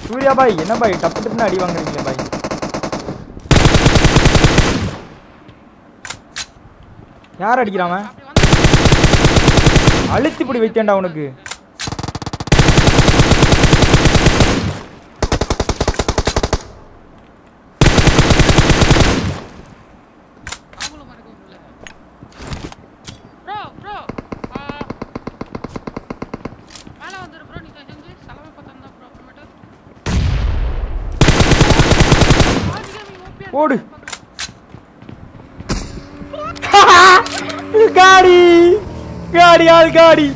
சூர்யா பாய் என்ன பாய் டப்பு டப்புன்னு அடி வாங்குறீங்களே பாய் யார் அடிக்கிறான் அவன்? அப்படி வந்து அழுத்தி பிடி வைத்தேன்டா உனக்கு அவங்களும் மறக்கவும் இல்லை ப்ரோ ப்ரோ மேலே வந்துரு ப்ரோ நீ செஞ்சு செலவை பார்த்தா ப்ரோ அப்புறமேட்டு ஆதிகாமி ஓபியா ஓடு காடி காடி ஆள் காடி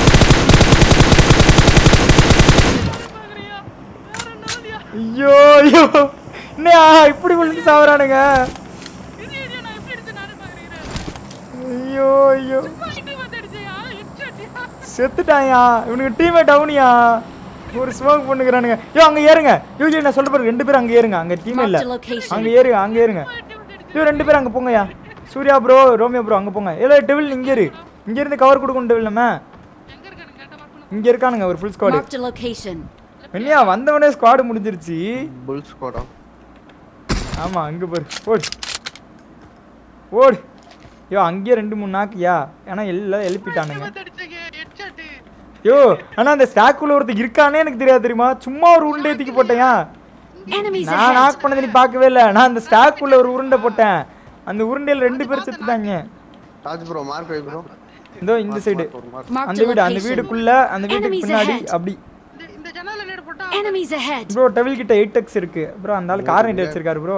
பார்க்குறியா வேற என்னதியா ஐயோ ஐயோ என்ன இப்படி விழுந்து சாவறானுங்க இது இது நான் எப்படி எடுத்து நானே பார்க்குறேன் ஐயோ ஐயோ சும்மா வந்துடுச்சியா ஹெட்ஷாட்டியா செத்துட்டாயா இவனுக்கு டீமே டவுனியா ஒரு ஸ்மோக் பண்ணுகிறானுங்க ஐயோ அங்க ஏறுங்க யூஜி நான் சொல்ல பாருங்க ரெண்டு பேரும் அங்க ஏறுங்க அங்க டீமே இல்ல Marked a location. அங்க ஏறுங்க அங்க ஏறுங்க ஐயோ ரெண்டு பேரும் அங்க போங்கயா சூர்யா ப்ரோ ரோமியோ ப்ரோ அங்க போங்க ஏதோ டெவில் இங்க இரு இங்க இருந்து கவர் கொடுக்கணும் டெவில் நம்ம எங்க இருக்காரு கேட்ட மார்க் பண்ணு இங்க இருக்கானுங்க ஒரு full squad Marked a location. என்னையா வந்தவனே ஸ்குவாடு முடிஞ்சிருச்சு புல் ஸ்குவாடா ஆமா அங்க பாரு ஓடு ஓடு ஐயோ அங்கேயே ரெண்டு மூணு நாக்குயா ஏன்னா எல்லாம் எழுப்பிட்டானுங்க வந்துடுச்சிங்க ஹெட்ஷாட்டு ஐயோ ஆனா அந்த ஸ்டாக்குள்ள ஒருத்தர் இருக்கானே எனக்கு தெரியாது தெரியுமா சும்மா ஒரு உருண்டை தூக்கி போட்டேயா Enemies நான் ahead. நாக் பண்ணதை நீ பார்க்கவே இல்லை நான் அந்த ஸ்டாக்குள்ள ஒரு உருண்டை போட்டேன் அந்த உருண்டையில ரெண்டு பேர் செத்துட்டாங்க ராஜ் ப்ரோ மார்க் வை ப்ரோ இதோ இந்த சைடு ஒரு மார்க் Marked அந்த a வீடு அந்த location. வீடுக்குள்ள அந்த வீட்டுக்கு Enemies பின்னாடி ahead. அப்படி இந்த இந்த ஜன்னல்ல நேடு போட்டா Enemies ahead. ப்ரோ டெவில் கிட்ட எயிட் எக்ஸ் இருக்கு ப்ரோ அந்த ஆள் கார் நைட் வச்சிருக்காரு ப்ரோ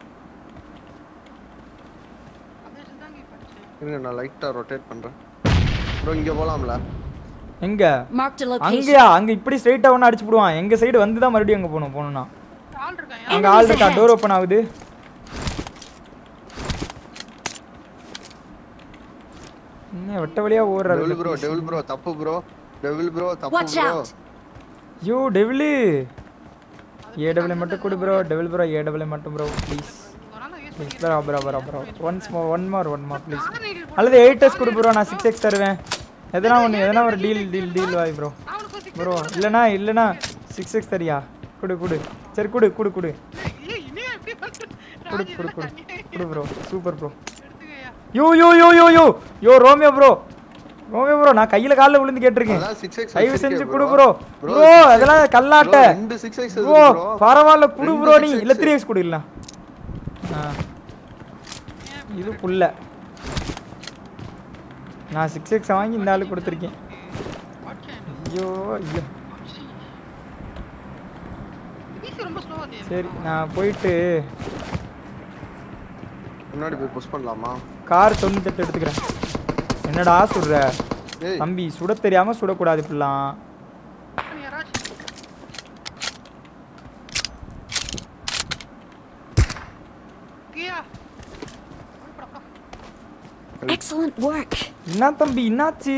அதே தாங்க படிச்சேன் இருங்க நான் லைட்டா ரொட்டேட் பண்றேன் ப்ரோ இங்க போலாம்ல எங்க Marked a location. அங்கயா அங்க இப்படி ஸ்ட்ரைட்டா ஒன்று அடிச்சு போடுவான் எங்க சைடு வந்து தான் மறுபடியும் அங்க போகணும் போகணும்னா ஆள் இருக்காங்க அங்க ஆள் இருக்கா ahead. டோர் ஓப்பன் ஆகுது என்ன வெட்ட வழியா ஓடுறாரு டெவில் ப்ரோ டெவில் ப்ரோ தப்பு ப்ரோ டெவில் ப்ரோ தப்பு Watch bro out. Yo devil ஏ டபுள் மட்டும் கொடு ப்ரோ டெவில் ப்ரோ ஏ டபுள் மட்டும் ப்ரோ ப்ளீஸ் ஒரு ஆள் use please bro bro bro bro once more one more one more please car நைடு அல்லது எயிட் எஸ் கொடு ப்ரோ நான் சிக்ஸ் எக்ஸ் தருவேன் எதனா ஒன்று எதனா ஒரு டீல் டீல் டீல் வாய் ப்ரோ அவனுக்கு ஒரு ப்ரோ இல்லைனா இல்லைனா சிக்ஸ் எக்ஸ் தரியா குடு குடு சரி குடு குடு குடு ஏய் இனியா எப்படி வந்து குடு குடு குடு குடு ப்ரோ சூப்பர் ப்ரோ எடுத்துக்கயா yo yo yo yo yo yo Romeo bro Romeo bro நான் கையில காலில் விழுந்து கேட்டிருக்கேன் அதான் 6x தயவு செஞ்சு வச்சிருக்கேன் குடு bro. Bro Bro, bro 6x அதெல்லாம் கல்லாட்ட bro, ரெண்டு 6x இருக்கு ப்ரோ bro. பரவாயில்ல குடு ரெண்டு ப்ரோ நீ 6x. இல்ல த்ரீ எக்ஸ் குடு இல்ல ஆ இது புல்ல நான் சிக்ஸ் எக்ஸ் வாங்கி இந்த ஆளு கொடுத்துருக்கேன் ஓகே ஐயோ ஐயோ ஈஸி ரொம்ப ஸ்லோவா தெரியும் சரி நான் போயிட்டு முன்னாடி போய் புஷ் பண்ணலாமா கார் தொண்ணூத்தெட்டு எடுத்துக்கிறேன் என்னடா சுடுற ஏய் தம்பி சுட தெரியாம சுடக்கூடாது இப்படிலாம் யாராச்சும் கியா போடப்பா Excellent work. என்ன தம்பி என்னாச்சு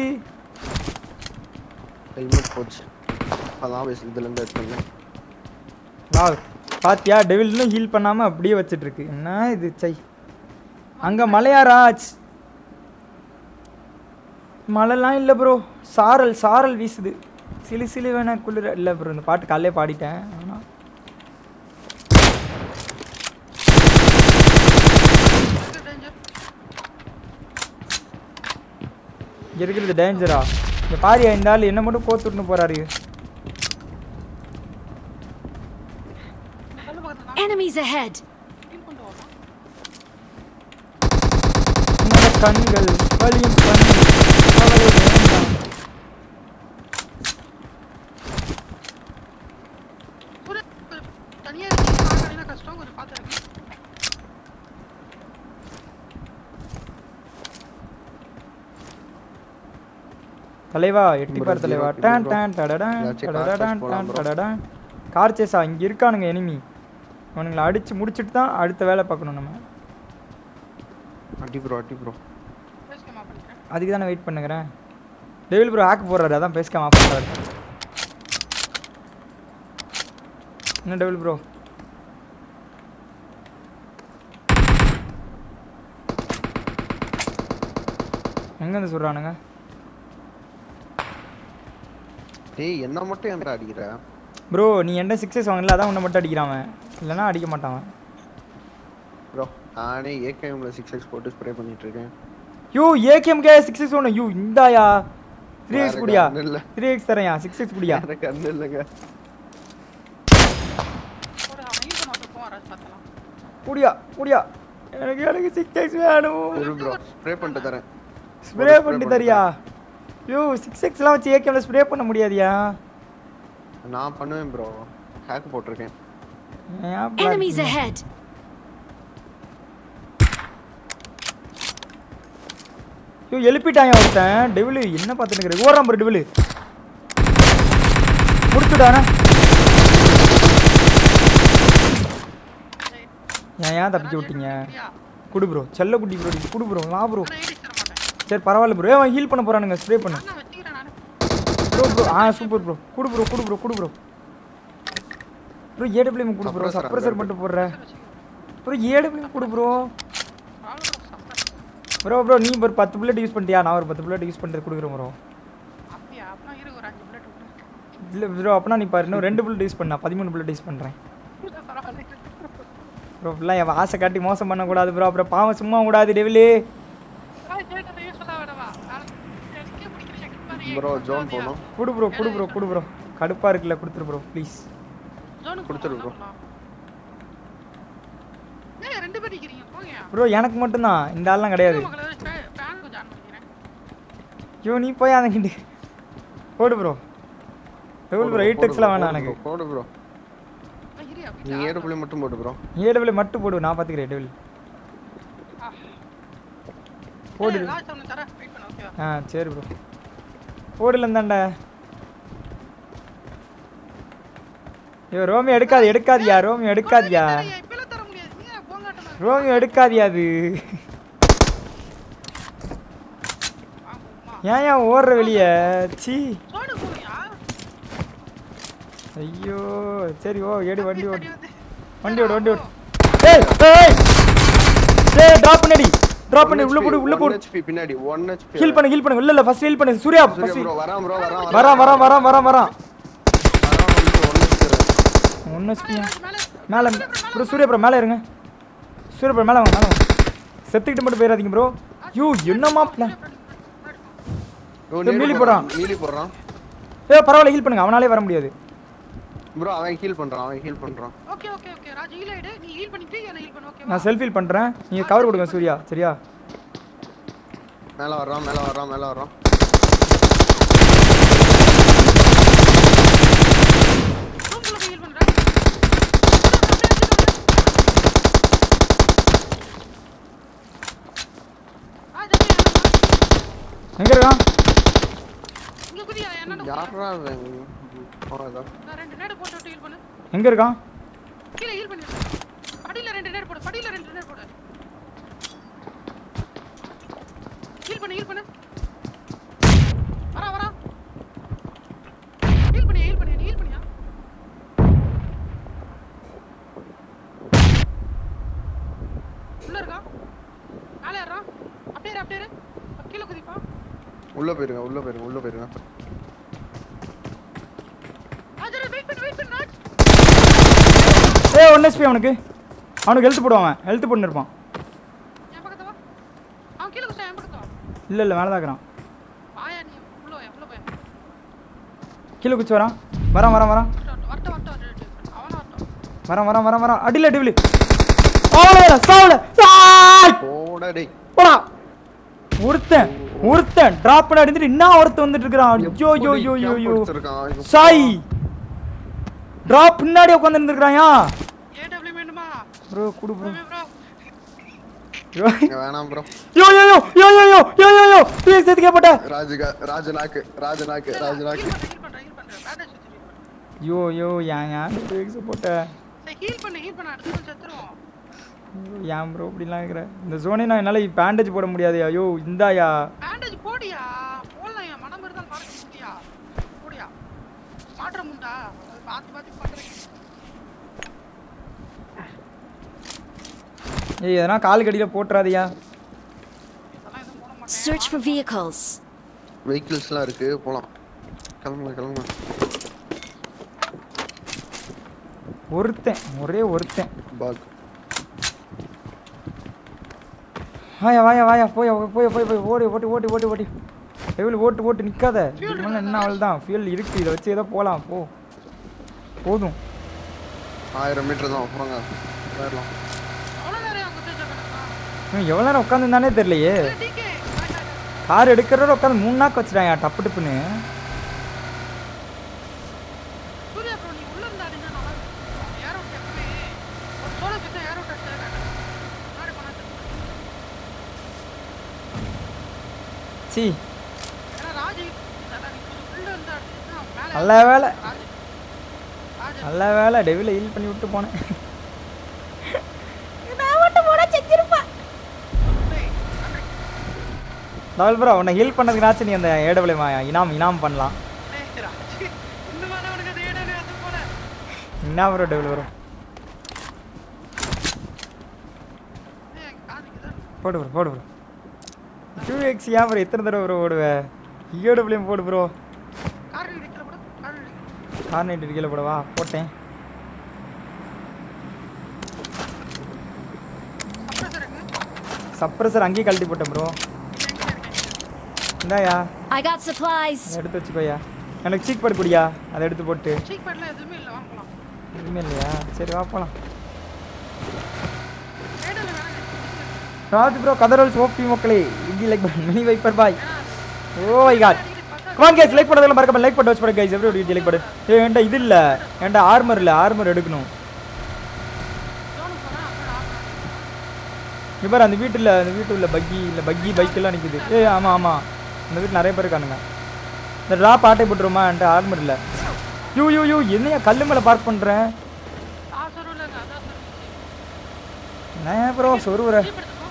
ஹெல்மெட் போச்சு அதான் பேச இதுல இருந்து எடுத்து வா பாத்தியா டெவில் இன்னும் ஹீல் பண்ணாம அப்படியே வச்சிட்டு இருக்கு என்ன இது சை அங்க மலையா ராஜ் மழைலாம் இல்லை ப்ரோ சாரல் சாரல் வீசுது சிலு சிலு வேணா குளிர இல்லை ப்ரோ இந்த பாட்டு காலையிலே பாடிட்டேன் ஆனால் டேஞ்சர் இங்க இருக்கிறது டேஞ்சரா இந்த பாரியா இந்த ஆள் என்ன மட்டும் கோத்துட்டு போறாரு கல்லு பக்கத்துல Enemies ahead. ஹீல் கொண்டு வரணும் உன்னோட கண்கள் வலியும் கண்கள் கவலை வேண்டாம் ஒரு தனியா இருக்கீங்க கஷ்டம் கொஞ்சம் பார்த்து தலைவா எட்டி bro, பார் தலைவா zero, டான் bro. டான் டடடான் ஏதாச்சும் car டடடான் chase போலாம் டான் bro. டடடான் கார் சேஸா இங்க இருக்கானுங்க எனிமி அவனுங்களை அடிச்சு முடிச்சிட்டு தான் அடுத்த வேலை பார்க்கணும் நம்ம அடி ப்ரோ அடி ப்ரோ பேசுமா பண்ணிக்கிறேன் அதுக்கு தானே வெயிட் பண்ணுங்கிறேன் டெவில் ப்ரோ ஆக் போடுறாரு அதான் பேசிக்காம ஆஃப் பண்ணுறாரு என்ன டெவில் ப்ரோ எங்கேருந்து சொல்கிறானுங்க டேய் என்ன மட்டும் ஏன்டா அடிக்கிற ப்ரோ நீ என்கிட்ட சிக்ஸஸ் வாங்கல அதான் உன்னை மட்டும் அடிக்கிறான் அவன் இல்லைன்னா அடிக்க மாட்டான் அவன் ப்ரோ நானே ஏகேஎம்ல சிக்ஸ் எக்ஸ் போட்டு ஸ்ப்ரே பண்ணிட்டு இருக்கேன் யூ ஏகேஎம்கே சிக்ஸ் எக்ஸ் ஒன்று யூ இந்தாயா த்ரீ எக்ஸ் வேற குடியா gun இல்ல. த்ரீ எக்ஸ் தரையா சிக்ஸ் எக்ஸ் குடியா எனக்கு கண்ணு இல்லைங்க போடு அவன் ஹீல் பண்ண வந்து போவான் ராஜ் பார்த்தலாம் குடியா குடியா எனக்கு எனக்கு சிக்ஸ் எக்ஸ் வேணும் ஒரு ப்ரோ ஸ்ப்ரே பண்ணிட்டு தரேன் ஸ்ப்ரே பண்ணி தரியா யூ சிக்ஸ் எக்ஸ்லாம் வச்சு ஏகேஎம்ல ஸ்ப்ரே பண்ண முடியாதியா நான் பண்ணுவேன் ப்ரோ ஹேக் போட்டிருக்கேன் ஏன் black Enemies பண்ண? ahead. ஐயோ எழுப்பிட்டான் ஒருத்தன் டெவிலு என்ன பார்த்துட்டு இருக்கிற ஓடுறான் பாரு டெவிலு முடிச்சுடானா ஏன் ஏன் தப்பிச்சு விட்டீங்க குடு ப்ரோ செல்ல குட்டி ப்ரோ குடு ப்ரோ வா ப்ரோ நான் ஏடிஸ் தர மாட்டேன் சரி பரவாயில்ல ப்ரோ அவன் ஹீல் பண்ண போறானுங்க ஸ்ப்ரே பண்ணு நான் வச்சுக்கிறேன் நானு ப்ரோ ப்ரோ ஆ சூப்பர் ப்ரோ குடு ப்ரோ குடு ப்ரோ குடு ப்ரோ ப்ரோ ஏடபிள்யூஎம் குடு ப்ரோ Suppressor சப்ரஸர் அங்க மட்டும் போடுற ப்ரோ ஏடபிள்யூஎம் குடு ப்ரோ அவ்வளோ சப்பர் ப்ரோ ப்ரோ நீ ஒரு பத்து புல்லட் யூஸ் பண்ணிட்டியா நான் ஒரு பத்து புல்லட் யூஸ் பண்ணிட்டு கொடுக்குறேன் ப்ரோ அப்படியா அப்படின்னா இருக்கு ஒரு அஞ்சு புல்லட் விட்டு இல்லை ப்ரோ அப்பனா நீ பாரு இன்னும் ரெண்டு புல்லட் யூஸ் பண்ணா பதிமூணு புல்லட் யூஸ் பண்ணுறேன் பரவாயில்ல ப்ரோ ஃபுல்லாக என் ஆசை காட்டி மோசம் பண்ணக்கூடாது ப்ரோ அப்புறம் பாவம் சும்மா கூடாது டெவிலு ப்ரோ ஜோன் போகணும் குடு ப்ரோ குடு ப்ரோ குடு ப்ரோ கடுப்பாக இருக்குல்ல கொடுத்துரு ப்ரோ ப்ளீஸ் கொடுத்துரு bro. ஏய் ரெண்டு பேர் நிக்கிறீங்க போங்க ப்ரோ எனக்கு மட்டும்தான் இந்த ஆள்லாம் கிடையாது மகளே ஃபேன் கொஞ்சம் ஆன் பண்ணிக்கிறேன் ஐயோ நீ போய் அங்கிட்டு போடு ப்ரோ டெவல் ப்ரோ எயிட் எக்ஸ்லாம் வேணாம் எனக்கு போடு ப்ரோ ஏய், இரு நீ அப்படி ஏழு புள்ளி மட்டும் போடு ப்ரோ ஏடபிள்யூ மட்டும் போடு நான் பார்த்துக்கிறேன் டெவில் போடு லாஸ்ட் ஒன்று தரேன் வெயிட் பண்ணு ஓகேவா ஆ சரி ப்ரோ போடல இருந்தாண்டா ஐயோ ரோமியோ எடுக்காது எடுக்காதியா ரோமியோ எடுக்காதியா இப்பெல்லாம் தர முடியாது நீ போங்காட்டமா ரோமியோ எடுக்காதியா அது ஆமா ஏன் ஏன் ஓடுற வெளியே சீ சோடு போறியா ஐயோ சரி ஓ ஏடு வண்டி ஓடு வந்து வண்டி ஓடு வண்டி ஓடு ஏய் ஏய் ஏய் டிராப் பண்ணடி டிராப் பண்ணி உள்ள போடு உள்ள போடு ஹெச்பி பின்னாடி ஒன் ஹெச்பி ஹீல் பண்ணு ஹீல் பண்ணு இல்ல இல்ல ஃபர்ஸ்ட் ஹீல் பண்ணு சூர்யா சூர்யா ஃபர்ஸ்ட் ப்ரோ வரான் ப்ரோ வரான் வரான் வரான் வரான் வரான் வரான் ஒன் ஹெச்பி ஒன்று மேலே ப்ரோ சூர்யா ப்ரோ மேலே இருங்க சூர்யா ப்ரோ மேலே வாங்க மேலே வாங்க செத்துக்கிட்டு மட்டும் போயிடாதீங்க ப்ரோ யூ என்னம்மா பிளான் மீலி போடுறான். மீலி போடுறான் ஏ பரவாயில்ல ஹீல் பண்ணுங்க அவனாலே வர முடியாது ப்ரோ அவன் ஹீல் பண்றான் அவன் ஹீல் பண்றான் okay okay okay Raj heal ஆயிடு நீ ஹீல் பண்ணிட்டு என்ன ஹீல் பண்ணு ஓகேவா நான் செல்ஃப் ஹீல் பண்ணுறேன் நீங்கள் கவர் கொடுங்க சூர்யா சரியா மேல வர்றான் மேல வர்றான் மேல வர்றான் ரூம்குள்ள போய் ஹீல் பண்றேன் எங்கே இருக்கான் இங்க குதியா என்ன யாரா அவன் அவ்வளவுதான். நான் ரெண்டு நேடு போட்டு விட்டு ஹீல் பண்ணு எங்கே இருக்கான் கீழே ஹீல் பண்ணு படியில ரெண்டு நேடு போடு படியில ரெண்டு நேடு போடு ஹீல் பண்ணு ஹீல் பண்ணு வரா வரா ஹீல் பண்ணி ஹீல் பண்ணி ஹீல் பண்ணியா உள்ள இருக்கா மேலே ஏறான் அப்படியே இரு, அப்படியே இரு. கீழே குதிப்பா உள்ள போயிருங்க உள்ள போயிருங்க உள்ள போயிருங்க ராஜா வெயிட் பண்ணு வெயிட் பண்ணு ராஜ் ஏ ஒன் எஸ்பி அவனுக்கு அவனுக்கு ஹெல்த் போடுவான் அவன் ஹெல்த் போட்டு இருப்பான் என் பக்கத்துல வா அவன் கீழே குதிச்சா என் பக்கத்துல வா. இல்லை இல்லை மேலே தான் இருக்கிறான் வாயா நீ உள்ள வா உள்ள போய் கீழே குச்சி வரான் வரான் வரான் வரான் வரட்டும் வரட்டும் வரட்டும் வரட்டும் அவனா வரட்டும் வரான் வரான் வரான் வரான் அடியில் டிவிலு அவ்வளோ சாவல சாய் போடா டேய் போடா ஒருத்தன் ஒருத்தன் டிராப் பண்ண அடிந்துட்டு இன்னும் ஒருத்தன் வந்துட்டு இருக்கிறான் ஐயோ யோ யோ யோ யோ கொடுத்திருக்கான். சாய் டிராப் பின்னாடி உட்காந்து இருந்திருக்கிறாயா ஏடபிள்யூ வேணுமா ப்ரோ குடு ப்ரோ ப்ரோ இங்க வேணாம் bro yo yo yo yo yo yo yo yo yo please சேர்த்து கேப்பட்ட ராஜுகா ராஜநாக்கு ராஜநாக்கு ராஜநாக்கு ஹீல் பண்றேன் ஹீல் பண்றேன் பேண்டேஜ் வச்சு ஹீல் பண்ணு யோ யோ ஏன் ஏன் ப்ளீஸ் போட்ட சரி ஹீல் பண்ணு ஹீல் பண்ணு அடுத்து செத்துருவோம் ஐயோ, ஏன் ப்ரோ இப்படிலாம் இருக்கிற இந்த ஜோனே நான் என்னால் பேண்டேஜ் போட முடியாது ஐயோ இந்தாயா பேண்டேஜ் போடியா போடலாம் என் மனம் இருந்தால் மறக்க முடியா போடியா மாற்றம் உண்டா அது பார்த்து பார்த்து பண்றேன் ஏய் எதனா கால் கடியில் போட்டுறாதியா அதெல்லாம் எதுவும் போட மாட்டேன் Search for vehicles. வெஹிக்கிள்ஸ்லாம் இருக்கு போலாம் கிளம்புங்க கிளம்புங்க ஒருத்தன் ஒரே ஒருத்தன் பாக் வாயா வாயா வாயா போய் போய் போய் போய் ஓடி ஓட்டி ஓட்டி ஓட்டி ஓட்டி எவ்வளோ ஓட்டு ஓட்டு நிற்காத இதுக்கு மேலே என்ன அவள் தான் ஃபியூல் இருக்குது இதை வச்சு ஏதோ போகலாம் போ போதும் ஆயிரம் மீட்டர் தான் போங்க போயிடலாம் அவ்வளோ நேரம் அங்கே வச்சிருக்கா இவன் எவ்வளோ நேரம் உட்காந்துருந்தானே தெரியலையே டிகே கார் எடுக்கிறோட உட்காந்து மூணு நாக்கு வச்சுட்டான் டப்பு டப்புன்னு சூர்யா ப்ரோ நீ உள்ள இருந்தா நின்னா நல்லா இருக்கும் ஏர் அவுட் எப்பவுமே ஒரு சோலோ பிச்சை ஏர் அவுட் அடிச்சா முன்னாடி பண்ணாது சி ஏன்னா ராஜி அதான் நீ கொஞ்சம் உள்ள இருந்தா அடிச்சுன்னா மேலே நல்ல வேலை ராஜி ராஜி நல்ல வேலை டெவில ஹீல் பண்ணி விட்டு போனேன் டேய், நன்றி. டபுள் ப்ரோ உன்னை ஹீல் பண்ணதுக்குனாச்சும் நீ அந்த ஏடபிள்யூ இனாம் இனாம் பண்ணலாம் டேய், ராஜி. இந்த மாதிரி அவனுக்கு அது ஏடாவே அது போல. என்ன ப்ரோ டபுள் ப்ரோ ஏய், என் காதுக்குதா? போடு ப்ரோ போடு ப்ரோ டூ எக்ஸ் ஏன் ப்ரோ எத்தனை தடவை ப்ரோ ஓடுவேன் ஏடபிள்யூ போடு ப்ரோ கார் இடிக்கல கூட கார் இடிக்கல. கார் நைட்டு கீழே போடவா போட்டேன் சப்ரஸர் இருக்கு. சப்ரஸர் அங்கேயே கழட்டி போட்டேன் ப்ரோ எங்க இருக்கேன் இந்தாயா I got supplies. அதை எடுத்து வச்சுக்கோயா எனக்கு சீக் படு குடியா அதை எடுத்து போட்டு சீக் பேட்ல எதுவுமே இல்லை வாங்கலாம் எதுவுமே இல்லையா சரி வா போகலாம் ஏடல வேணாங்க ராஜ் ப்ரோ கதரோல்ஸ் ஓபி மக்களே Hindi like mini viper boy ஏன்னா ஓ மை காட் அடிக்கடி பசங்க கமான் கைஸ் லைக் பண்ணதெல்லாம் மறக்காம லைக் பண்ண வச்சு பாருங்க கைஸ் எப்படி ஒரு லைக் பண்ணு ஏய் என்கிட்ட இது இல்ல என்கிட்ட ஆர்மர் இல்ல ஆர்மர் எடுக்கணும் ஜோனுக்கு போனா அப்புறம் ஆகணும். இங்க பாரு அந்த வீட்டுல அந்த வீட்டுல பக்கி இல்ல பக்கி பைக் எல்லாம் நிக்குது ஏய் ஆமா ஆமா அந்த வீட்டுல நிறைய பேர் இருக்கானுங்க இந்த ட்ராப் ஆட்டை போட்டுருமா என்கிட்ட ஆர்மர் இல்ல யூ யூ யூ என்னையா கல்லு மேல பார்க் பண்றேன் ஆ சொருவில்லைங்க அதான் சொருவி நான் ப்ரோ சொருவுற ஜீப் எடுத்துக்கோ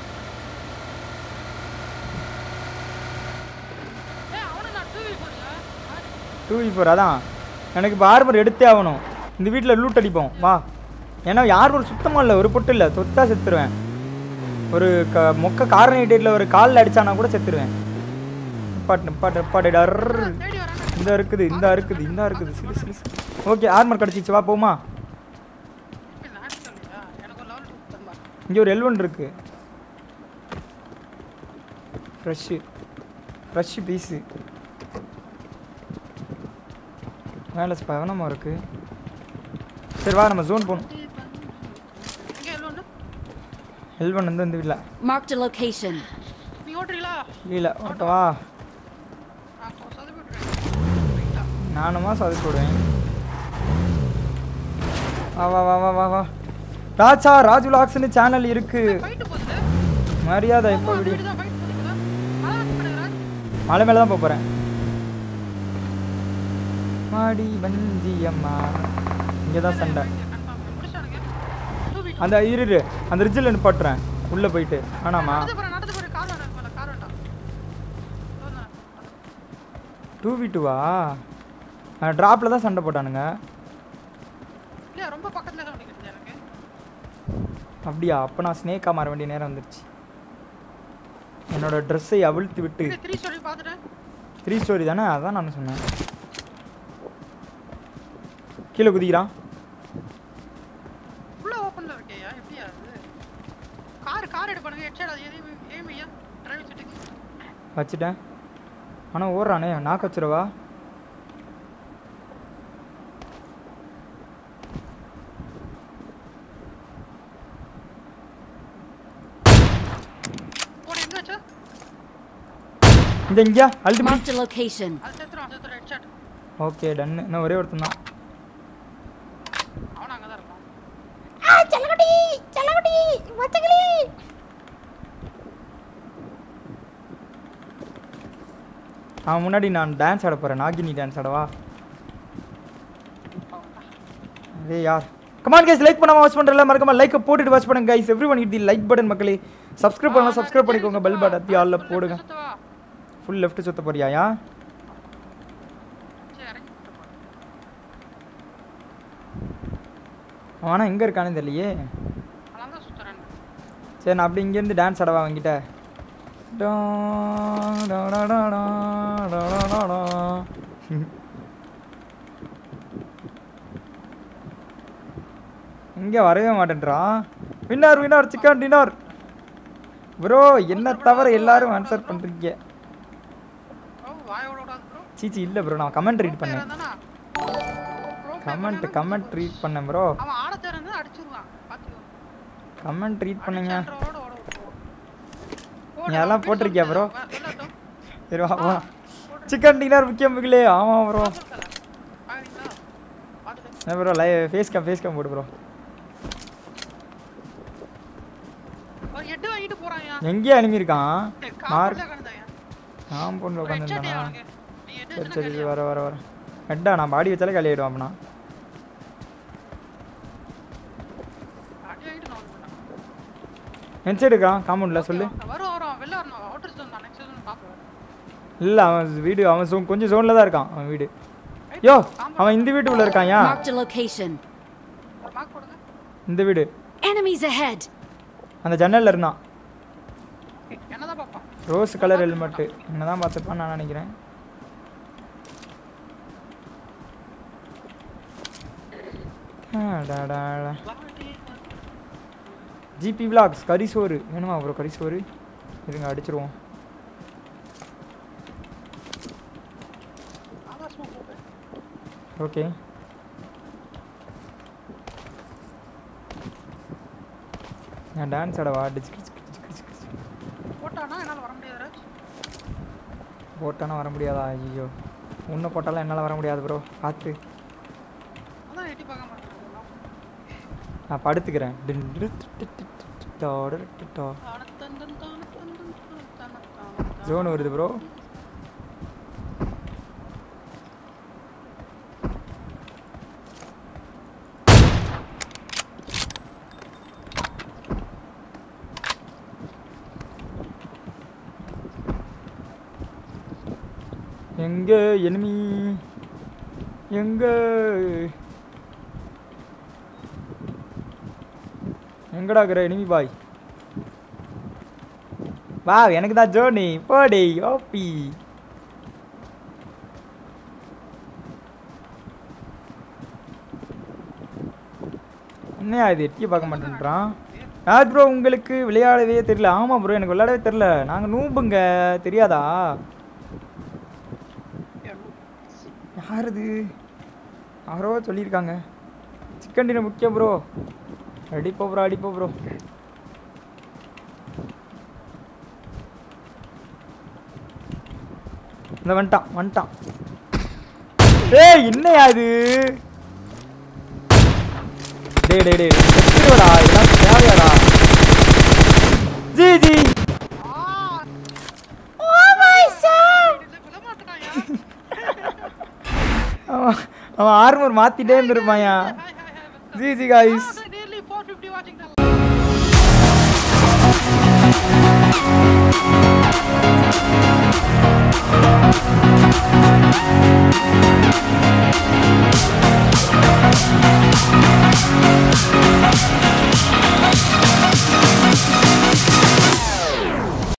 ஏய் அவனை நான் டூ வீல் போறியா டூ வி ஃபோர் அதான் எனக்கு இப்போ ஆர்மர் எடுத்தே ஆகணும் இந்த வீட்டில் லூட் அடிப்போம் வா ஏன்னா ஆர்மர் சுத்தமாக இல்லை ஒரு பொட்டு இல்லை தொத்தா செத்துருவேன் ஒரு க மொக்க கார்னேட்டேட்டில் ஒரு காலில் அடிச்சானா கூட செத்துருவேன் நிப்பாட்டு நிப்பாட்டு நிப்பாட்டு டர் தேடி வராங்க இந்த இருக்குது இந்த இருக்குது இந்த இருக்குது சிலு சிலு சிலு ஓகே ஆர்மர் கிடச்சிச்சு வா போமா இப்போ நான் சொல்லியா எனக்கு ஒரு லெவல் டூ தந்தா இங்கே ஒரு எல் ஒன் இருக்கு ஃப்ரெஷ்ஷு ஃப்ரெஷ்ஷு பீஸு மேலே பவனமாக இருக்கு சரி வா நம்ம ஜோன் போகணும் இங்கே எல்லாம் ஒன்று எல் ஒன் வந்து இந்த வீட்டில் Marked a location. நீ ஓட்டுறீங்களா இல்லை ஓட்டவா நான் கொ- சொதப்பி விட்டுறேன் ரைட்டா நானுமா சதுக்கி விடுவேன் வா வா வா வா வா வா ராஜா ராஜு லாக்ஸ்னு சேனல் இருக்கு ஃபைட்டு போகுது மரியாதை எப்போ ஆமா, விடி வீடு தான் ஃபைட் போகுதுங்களா மழை வந்து பண்ணுறேன் மலை மேலே தான் போக போகிறேன் மாடி வஞ்சியம்மா இங்கே தான் சண்டை கன்ஃபார்ம் முடிச்சானுங்க டூ வீல் அந்த இரு இரு, அந்த ரிட்ஜில் நிப்பாட்டுறேன் உள்ளே போயிட்டு வேணாமா நடந்து போகிறேன் நடந்து போகிறேன் கார் வேண்டாம் மேலே கார் வேண்டாம் இதோ நான் டூ வி டூவா ட்ராப்பில் தான் சண்டை போட்டானுங்க இல்லையா ரொம்ப பக்கத்துல தான் நிற்கிறது எனக்கு அப்படியா அப்போ நான் ஸ்னேக்காக மாற வேண்டிய நேரம் வந்துருச்சு என்னோட ட்ரெஸ்ஸை அவிழ்த்து விட்டு இல்லை த்ரீ சொல்லி பார்த்துட்டேன் த்ரீ ஸ்டோரி தானே அதான் நான் சொன்னேன் கீழே குதிக்கிறான் ஃபுல்லாக ஓப்பனில் இருக்கேயா எப்படியா அது கார் கார் எடுப்பானுங்க ஹெட் சைடு எதையும் ஏம் ஐயா டிரைவிங் செட்டிங்ஸ் வச்சுட்டேன் ஆனால் ஓடுறானே நாக்கு வச்சிடவா போன எங்கே வச்சா இந்த எங்கேயா அழுத்து Marked a location. அது செத்துறான் செத்துறான் ஹெட் ஷாட் ஓகே டன்னு இன்னும் ஒரே ஒருத்தன் தான் அவனும் அங்கே தான் இருப்பான் அவன் முன்னாடி நான் டான்ஸ் ஆட போகிறேன் நாகினி டான்ஸ் ஆடவா அதே யார் கமான் கைஸ் லைக் பண்ணாம வாட்ச் பண்றல மறக்காம லைக் போட்டுட்டு வாட்ச் பண்ணுங்க guys everyone the like button மக்களே சப்ஸ்கிரைப் பண்ணலாம் சப்ஸ்கிரைப் பண்ணிக்கோங்க பெல் பட்டன் அத்தி ஆல்ல போடுங்க சுத்தவா ஃபுல் லெஃப்ட் சுத்த போறியாயா சரி இறங்கி சுத்தப்பா. அவனா எங்க இருக்கானே தெரியலையே அதனால தான் சுத்துறேன் சரி நான் அப்படி இங்கேருந்து டான்ஸ் ஆடவா அவங்கிட்ட டா, டா, டா, டா, டா, டா, டா, டா, டா. இங்கே வரவே மாட்டேன்றான் winner winner chicken dinner bro என்ன தவிர எல்லாரும் ஆன்சர் பண்ணுறீங்க ஓ வாயோட விடாது ப்ரோ சீச்சி இல்லை ப்ரோ நான் கமெண்ட் ரீட் பண்ணேன் தானா கமெண்ட் கமெண்ட் ரீட் பண்ணேன் ப்ரோ அவன் ஆட தேர்ந்து அடிச்சிருவான் பாத்துக்கோ கமெண்ட் ரீட் பண்ணுங்க அடிச்சான்றவோட ஓட விட்டுருவான். போடு, நீ அதெல்லாம் அவன் போட்டிருக்கியா bro? வெ- வெள்ளட்டும். சரி வா வா சிக்கன் டின்னர் முக்கியம் மிகளே ஆமாம் ப்ரோ சொல்லுங்க. பாக்குறீங்களா? பாத்துட்டு. என்ன bro live face cam face cam போடு ப்ரோ அவன் எட்டு வாங்கிட்டு போறான்யா. எங்கேயே அனுப்பியிருக்கான் ஏய், மார்க் காம்பவுண்ட்ல கிடந்தான்யா. நான் பொண்ணு ஒரு headshot உட்காந்துருந்தானா அவனுக்கு. நீ எட்டு சரி வச்சுனா சரி கல்யாணம். வர வர வர ஹெட்டா நான் பாடி வச்சாலே காலி ஆயிடுவான் அப்படின்னா அடி வாங்கிட்டு நான் வந்து போட்டேன். என் சைடு இருக்கான் காம்பவுண்டில் சொல்லு Okay, வரும் வரும் வெளில வரணும் அவுட்டர் ஸ்டோன் தான் நெக்ஸ்ட் ஸ்டோன் பாப்போம் இல்லை அவன் வீடு அவன் zone- கொஞ்சம் ஜோனில் தான் இருக்கான் அவன் வீடு யோ அவன் இந்த வீட்டுக்குள்ளே இருக்கான்யா Marked a location. மார்க் போடுங்க இந்த வீடு Enemies ahead. அந்த ஜன்னல்ல இருந்தான் Okay, என்னதான் பாப்பான் ரோஸ் கலர் ஹெல்மெட்டு என்னதான் பார்த்துருப்பான்னு நான் நினைக்கிறேன் ஜிபி விலாக்ஸ் கரிசோறு வேணுமா ப்ரோ கரிசோறு இருங்க அடிச்சிருவோம் ஆகாசமா போப்பேன் ஓகே நான் டான்ஸ் ஆடவா டிச்சு கிச்சு கிச்சு கிச்சு கிச்சு. போட்டானா என்னால வர முடியாது ராஜ் போட்டானா வர முடியாதா ஐயோ உன்னை போட்டாலும் என்னால் வர முடியாது ப்ரோ பார்த்து அதான் எட்டி பார்க்க மாட்டேன் நான் படுத்துக்கிறேன் டின் டிரு டு டு டு டு டு டா டிரு டு டா. ஜோன் வருது ப்ரோ எங்க enemy எங்க எங்கடா இருக்கிற enemy பாய் வா எனக்கு தான் ஜோனி போடி ஓபி என்னையா இது எட்டியை பார்க்க மாட்டேன்றான் யார் ப்ரோ உங்களுக்கு விளையாடவே தெரியல ஆமாம் ப்ரோ எனக்கு விளையாடவே தெரியல நாங்கள் நூம்புங்க தெரியாதா யார் இது யாரோ சொல்லியிருக்காங்க சிக்கன் டின்னர் முக்கியம் ப்ரோ அடிப்போ ப்ரோ அடிப்போ ப்ரோ இந்த வந்துட்டான் வந்துட்டான் ஏய் என்னையா இது டேய் டேய் டேய் செத்துருவடா இதெல்லாம் தேவையாடா ஜி ஜி அவன் அவன் ஆர்மர் மாத்திட்டே இருந்திருப்பாயா ஜி ஜி காய்ஸ்